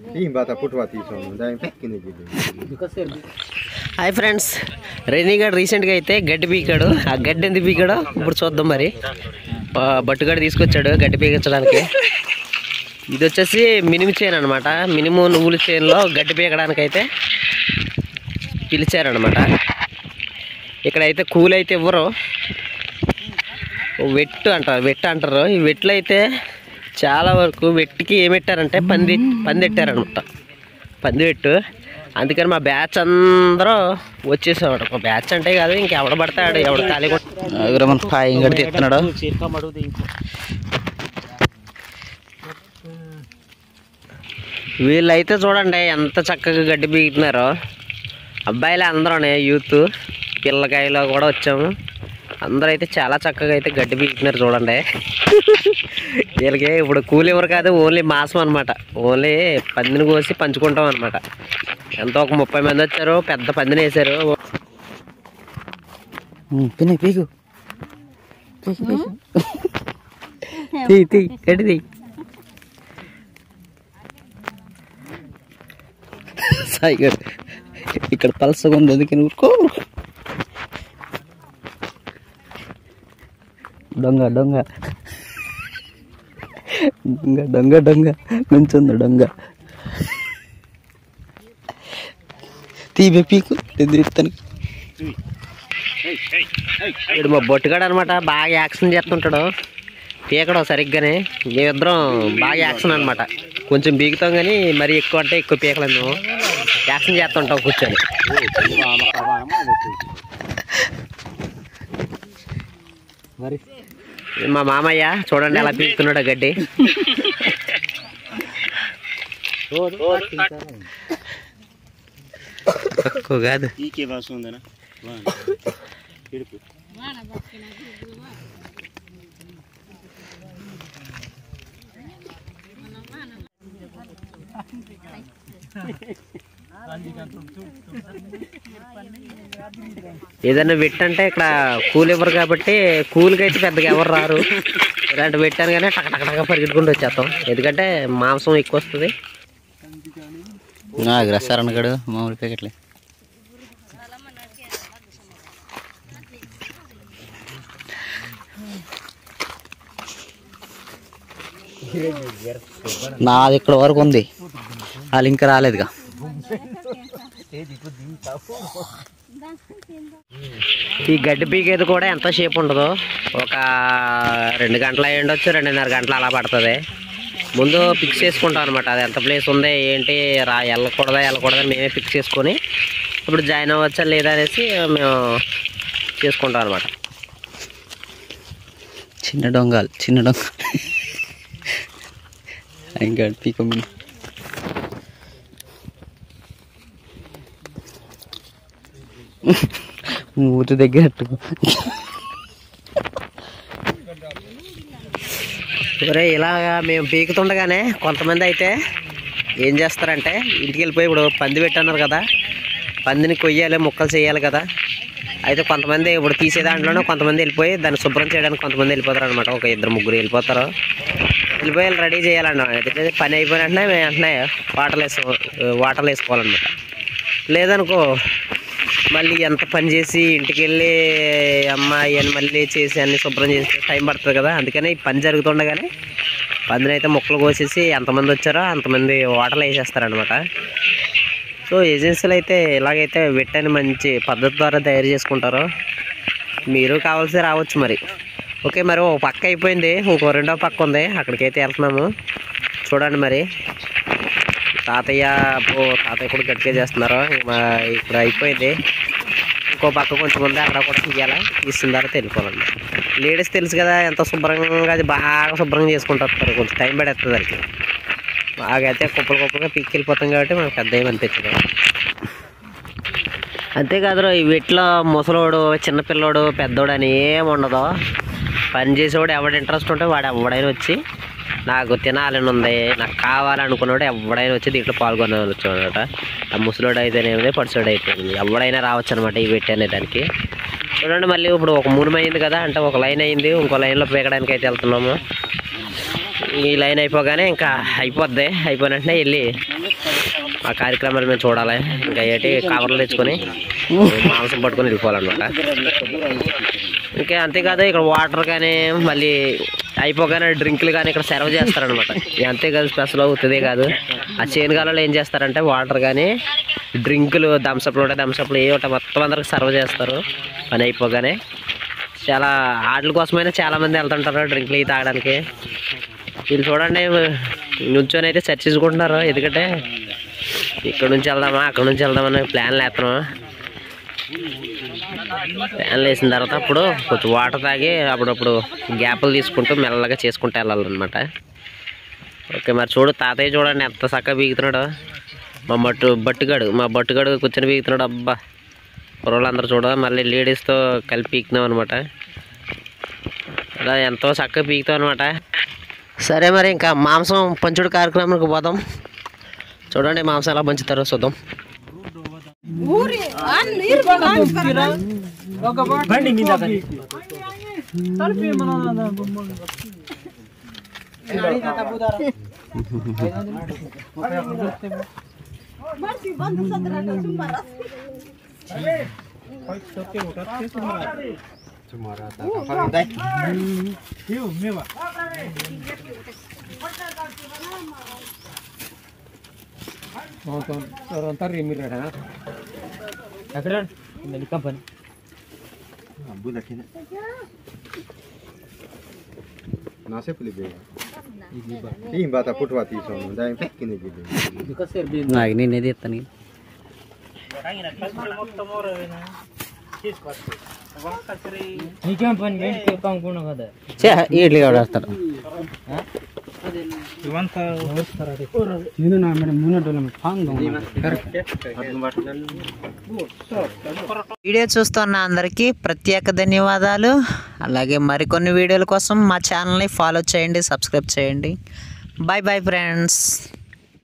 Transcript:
Ih, bata putua తీసాను దాని పెక్కింది hi friends రెనీగాడు రీసెంట్గా అయితే గడ్డి పీకాడు ఆ గడ్డి ఎందుకు పీకాడో ఇప్పుడు చూద్దాం మరి ఆ, బట్టుగాడు తీసుకొచ్చాడు గడ్డి పీకించడానికి ఇది వచ్చేసి మినిమి చేను అనమాట మినిమం నువ్వుల చేనులో గడ్డి పీకడానికి అయితే పిలిచారనమాట ఇక్కడైతే కూలి అయితే ఇవ్వరు వెట్టు అంటారు వెట్టు అంటారు ఈ వెట్లు అయితే చాలా వరకు వెట్టికి ఏం పెట్టారంటే పంది పంది పెట్టారనమాట పంది పెట్టు అందుకని మా బ్యాచ్ అందరూ వచ్చేసేవాడు మా బ్యాచ్ అంటే కాదు ఇంకెవడ పడతాడు ఎవడు ఖాళీ మన పాయి ఇంకటి తీస్తున్నాడు వీళ్ళైతే చూడండి ఎంత చక్కగా గడ్డి పీకుతున్నారో అబ్బాయిలే అందరూనే యూత్ పిల్లకాయలో కూడా వచ్చాము అందరూ అయితే చాలా చక్కగా అయితే గడ్డి పీకుతున్నారు చూడండి వీళ్ళకి ఇప్పుడు కూలి ఎవరు కాదు ఓన్లీ మాసం అనమాట ఓన్లీ పందిని కోసి పంచుకుంటాం అనమాట ఎంతో ఒక ముప్పై మంది వచ్చారు పెద్ద పందిని వేసారు పిన్న పీకు పీకు పీకు తీ తీ గడ్డి తీ సాయి గారు ఇక్కడ పలసగా ఉంది అందుకని ఊరుకో దొంగ దొంగ దొంగ దొంగ దొంగ నుంచుంది దొంగ తీబే పీకు ఎదురుతాను వీడు మా బొట్టుగాడు అనమాట బాగా యాక్షన్ చేస్తుంటాడు పీకడం సరిగ్గానే మేమిద్దరం బాగా యాక్షన్ అనమాట కొంచెం బీగుతాం కానీ మరి ఎక్కువ అంటే ఎక్కువ పీకలేము మేము యాక్షన్ చేస్తుంటాం కూర్చొని మా మామయ్య చూడండి ఎలా పీకుతున్నాడు గడ్డి తక్కువ కాదు ಈಕೆ ಬಾಸು ಒಂದನ ಹಿಡ್ಕು ఏదైనా పెట్టంటే ఇక్కడ కూలి ఇవ్వరు కాబట్టి కూలికి అయితే పెద్దగా ఎవరు రారు ఇలాంటి పెట్టాను కానీ టక టక టక పరిగెట్టుకుంటూ వచ్చేస్తాం ఎందుకంటే మాంసం ఎక్కువ వస్తుంది అగ్రసారన్న గడు మామూలు ప్యాకెట్లే నాది ఇక్కడ వరకు ఉంది వాళ్ళు ఇంకా రాలేదుగా ఈ గడ్డి పీకేది కూడా ఎంత షేప్ ఉండదు ఒక రెండు గంటలు అయ్యి ఉండొచ్చు రెండున్నర గంటలు అలా పడుతుంది ముందు ఫిక్స్ చేసుకుంటాం అనమాట అది ఎంత ప్లేస్ ఉంది ఏంటి రా వెళ్ళకూడదా వెళ్ళకూడదా మేమే ఫిక్స్ చేసుకొని ఇప్పుడు జాయిన్ అవ్వచ్చా లేదా అనేసి మేము చేసుకుంటాం అనమాట చిన్న డొంగాలు చిన్న డొంగ ఇంకా పీక మూతి దగ్గర అట్టుకో ఒరే ఇలాగా మేము పీకుతుండగానే కొంతమంది అయితే ఏం చేస్తారంటే ఇంటికి వెళ్ళిపోయి ఇప్పుడు పంది పెట్టన్నారు కదా పందిని కొయ్యాలి ముక్కలు చేయాలి కదా అయితే కొంతమంది ఇప్పుడు తీసే దాంట్లోనే కొంతమంది వెళ్ళిపోయి దాన్ని శుభ్రం చేయడానికి కొంతమంది వెళ్ళిపోతారు అనమాట ఒక ఇద్దరు ముగ్గురు వెళ్ళిపోతారు వెళ్ళిపోయి రెడీ చేయాలన్న అయితే పని అయిపోయిన వెంటనే మేము వెంటనే వాటర్ వేసుకో వాటర్లు వేసుకోవాలన్నమాట లేదనుకో మళ్ళీ ఎంత పని చేసి ఇంటికి వెళ్ళి అమ్మ ఇవన్నీ మళ్ళీ చేసి అన్ని శుభ్రం చేసి టైం పడుతుంది కదా అందుకని ఈ పని జరుగుతుండగానే పందిని అయితే ముక్కలు కోసేసి ఎంతమంది వచ్చారో అంతమంది వాటర్లు వేసేస్తారనమాట సో ఏజెన్సీలు అయితే ఇలాగైతే వెట్టని మంచి పద్ధతి ద్వారా తయారు చేసుకుంటారు మీరు కావాల్సి రావచ్చు మరి ఓకే మరి ఒక పక్క అయిపోయింది ఇంకో రెండో పక్క ఉంది అక్కడికైతే వెళ్తున్నాము చూడండి మరి తాతయ్య అబ్బో తాతయ్య కూడా గట్టిగా చేస్తున్నారు మా ఇక్కడ అయిపోయింది ఇంకో పక్క కొంచెం ఉంది అక్కడ కూడా తీయాలి తీసిన తర్వాత వెళ్ళిపోవాలండి లేడీస్ తెలుసు కదా ఎంత శుభ్రంగా అది బాగా శుభ్రంగా చేసుకుంటారు కొంచెం టైం పడేస్తుంది దానికి బాగా అయితే కుప్పలు కుప్పలుగా పీక్కి వెళ్ళిపోతాం కాబట్టి మనకు పెద్ద ఏమి అనిపించదు అంతేకాదు ఈ వీటిలో ముసలోడు చిన్నపిల్లోడు పెద్దోడు అని ఏం ఉండదు పని చేసేవాడు ఎవడు ఇంట్రెస్ట్ ఉంటే వాడు ఎవడైనా వచ్చి నాకు తినాలని ఉంది నాకు కావాలనుకున్నాడు ఎవడైనా వచ్చి దీంట్లో పాల్గొనవచ్చు అనమాట ఆ ముసలోడు అయితేనేమి పడుసోడు అయితేనేమి ఎవడైనా రావచ్చు అనమాట ఈ పెట్టి అనే దానికి చూడండి మళ్ళీ ఇప్పుడు ఒక మూడు అయింది కదా అంటే ఒక లైన్ అయింది ఇంకో లైన్లో పీకడానికి అయితే వెళ్తున్నాము ఈ లైన్ అయిపోగానే ఇంకా అయిపోద్ది అయిపోయిన వెంటనే వెళ్ళి ఆ కార్యక్రమాలు మేము చూడాలి ఇంకా ఏంటి కవర్లు తెచ్చుకొని మాంసం పట్టుకొని వెళ్ళిపోవాలన్నమాట ఇంకా అంతేకాదు ఇక్కడ వాటర్ కానీ మళ్ళీ అయిపోగానే డ్రింకులు కానీ ఇక్కడ సర్వ్ చేస్తారనమాట అంతేకాదు స్పెషల్ అవుతుంది కాదు ఆ చేనుగాలలో ఏం చేస్తారంటే వాటర్ కానీ డ్రింకులు థమ్సప్లు ఉంటాయి థమ్సప్లు ఏ ఉంటాయి మొత్తం అందరికి సర్వ్ చేస్తారు పని అయిపోగానే చాలా ఆటల కోసమైనా చాలా మంది వెళ్తుంటారు డ్రింకులు ఇవి తాగడానికి వీళ్ళు చూడండి నుంచొని అయితే చర్చించుకుంటున్నారు ఎందుకంటే ఇక్కడ నుంచి వెళ్దామా అక్కడ నుంచి వెళ్దామని ప్లాన్లు వేస్తున్నాం ప్లాన్లు వేసిన తర్వాత అప్పుడు కొంచెం వాటర్ తాగి అప్పుడప్పుడు గ్యాప్లు తీసుకుంటూ మెల్లగా చేసుకుంటూ వెళ్ళాలన్నమాట ఓకే మరి చూడు తాతయ్య చూడండి ఎంత చక్కగా బీగుతున్నాడు మా బట్టు బట్టుగాడు మా బట్టుగాడు కూర్చొని బీగుతున్నాడు అబ్బా కుర్రోళ్ళందరూ చూడ మళ్ళీ లేడీస్తో కలిపి పీకుతున్నాం అనమాట అలా ఎంతో చక్కగా పీకుతాం అనమాట సరే మరి ఇంకా మాంసం పంచుడు కార్యక్రమానికి పోదాం చూడండి మాంసం ఎలా పంచుతారో చూద్దాం Nasce Felipe. Ih, bata putwati sono, dai pek ini gitu. నాకు నేనేది ఇస్తాను చే ఇడ్లీ ఆడేస్తారు వీడియో చూస్తున్న అందరికీ ప్రత్యేక ధన్యవాదాలు అలాగే మరికొన్ని వీడియోల కోసం మా ఛానల్ని ఫాలో చేయండి సబ్స్క్రైబ్ చేయండి బాయ్ బాయ్ ఫ్రెండ్స్